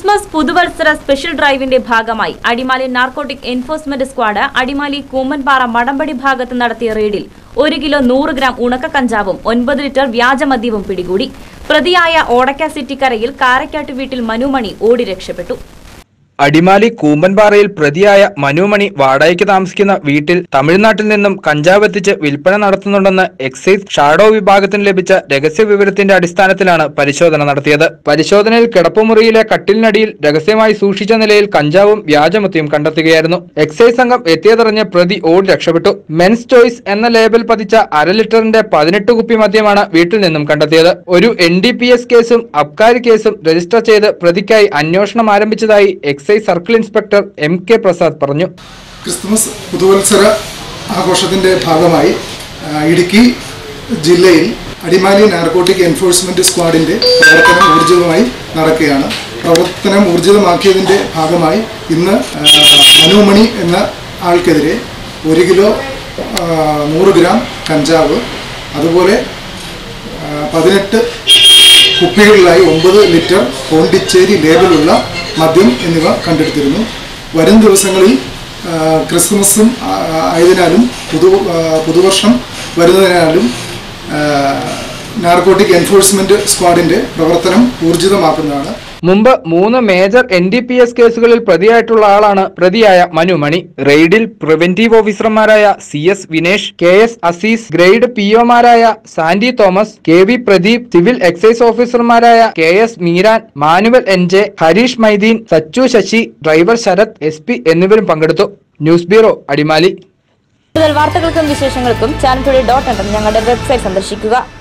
Christmas പുതുവത്സര special ഡ്രൈവിന്റെ ഭാഗമായി Adimali narcotic enforcement squad Adimali Koomanpara Madampadi ഭാഗത്ത് നടത്തിയ റെയ്ഡിൽ ഒരു കിലോ നൂറ് ഗ്രാം ഉണക്ക കഞ്ചാവും ഒൻപത് ലിറ്റർ വ്യാജമദ്യവും പിടികൂടി പ്രതിയായ ഓടക്ക സിറ്റിക്കരയിൽ കാരക്കാട്ട് വീട്ടിൽ മനുമണി ഓടി രക്ഷപ്പെട്ടു അടിമാലി കൂമ്പൻപാറയിൽ പ്രതിയായ മനുമണി വാടകയ്ക്ക് താമസിക്കുന്ന വീട്ടിൽ തമിഴ്നാട്ടിൽ നിന്നും കഞ്ചാവ് എത്തിച്ച് വിൽപ്പന നടത്തുന്നുണ്ടെന്ന് എക്സൈസ് ഷാഡോ വിഭാഗത്തിന് ലഭിച്ച രഹസ്യ വിവരത്തിന്റെ അടിസ്ഥാനത്തിലാണ് പരിശോധന നടത്തിയത് പരിശോധനയിൽ കിടപ്പുമുറിയിലെ കട്ടിലിനടിയിൽ രഹസ്യമായി സൂക്ഷിച്ച നിലയിൽ കഞ്ചാവും വ്യാജമത്തിയും കണ്ടെത്തുകയായിരുന്നു എക്സൈസ് സംഘം എത്തിയതറിഞ്ഞ് പ്രതി ഓടി രക്ഷപ്പെട്ടു മെൻസ് ചോയ്സ് എന്ന ലേബൽ പതിച്ച അര ലിറ്ററിന്റെ പതിനെട്ട് കുപ്പി മദ്യമാണ് വീട്ടിൽ നിന്നും കണ്ടെത്തിയത് ഒരു എൻ ഡി പി എസ് കേസും അബ്കാരി കേസും രജിസ്റ്റർ ചെയ്ത് പ്രതിക്കായി അന്വേഷണം ആരംഭിച്ചതായി excise circle inspector M K Prasad പറഞ്ഞു ക്രിസ്തുമസ് പുതുവത്സര ആഘോഷത്തിൻ്റെ ഭാഗമായി ആ, ഇടുക്കി ജില്ലയിൽ അടിമാലി നാർക്കോട്ടിക് എൻഫോഴ്സ്മെൻറ്റ് സ്ക്വാഡിൻ്റെ പ്രവർത്തനം ഊർജിതമായി നടക്കുകയാണ് പ്രവർത്തനം ഊർജിതമാക്കിയതിൻ്റെ ഭാഗമായി ഇന്ന് ആ, മനുമണി എന്ന ആൾക്കെതിരെ ഒരു കിലോ ആ, നൂറ് ഗ്രാം കഞ്ചാവ് അതുപോലെ ആ, പതിനെട്ട് കുപ്പികളിലായി ഒമ്പത് ലിറ്റർ പോണ്ടിച്ചേരി ലേബലുള്ള മദ്യം എന്നിവ കണ്ടെടുത്തിരുന്നു വരും ദിവസങ്ങളിൽ ആ, ക്രിസ്മസും ആ, ആയതിനാലും പുതു ആ, പുതുവർഷം വരുന്നതിനാലും നാർക്കോട്ടിക് എൻഫോഴ്സ്മെന്റ് സ്ക്വാഡിന്റെ പ്രവർത്തനം ഊർജിതമാക്കുന്നതാണ് മുമ്പ് മൂന്ന് major N D P S കേസുകളിൽ പ്രതിയായിട്ടുള്ള ആളാണ് പ്രതിയായ മനുമണി റെയ്ഡിൽ പ്രിവന്റീവ് ഓഫീസർമാരായ C S Vinesh K S Azeez grade P ഒമാരായ Sandy Thomas K V Pradeep civil excise ഓഫീസർമാരായ K S Meeran Manuel N J Harish Maideen Sachu Sasi driver Sarath S P എന്നിവരും പങ്കെടുത്തു ന്യൂസ് ബ്യൂറോ അടിമാലി കൂടുതൽ വാർത്തകൾക്കും വിശേഷങ്ങൾക്കും ചാനൽ ഡോട്ട് ഞങ്ങളുടെ വെബ്സൈറ്റ് സന്ദർശിക്കുക